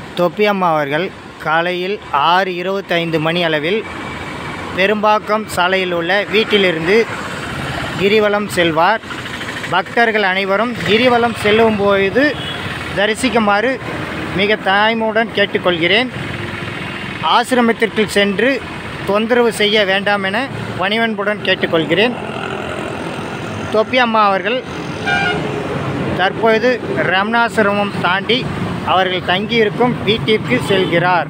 தொப்பியம்மா அவர்கள் காலையில் ஆறு இருபத்தைந்து மணி அளவில் பெரும்பாக்கம் சாலையில் உள்ள வீட்டிலிருந்து கிரிவலம் செல்வார் பக்தர்கள் அனைவரும் கிரிவலம் செல்லும் பொழுது தரிசிக்குமாறு மிக தாய்மையுடன் கேட்டுக்கொள்கிறேன் ஆசிரமத்திற்கு சென்று தொந்தரவு செய்ய வேண்டாம் என பணிவன்புடன் கேட்டுக்கொள்கிறேன் தொப்பியம்மா அவர்கள் தற்பொழுது ரமணாசிரமம் தாண்டி அவர்கள் தங்கியிருக்கும் வீட்டிற்கு செல்கிறார்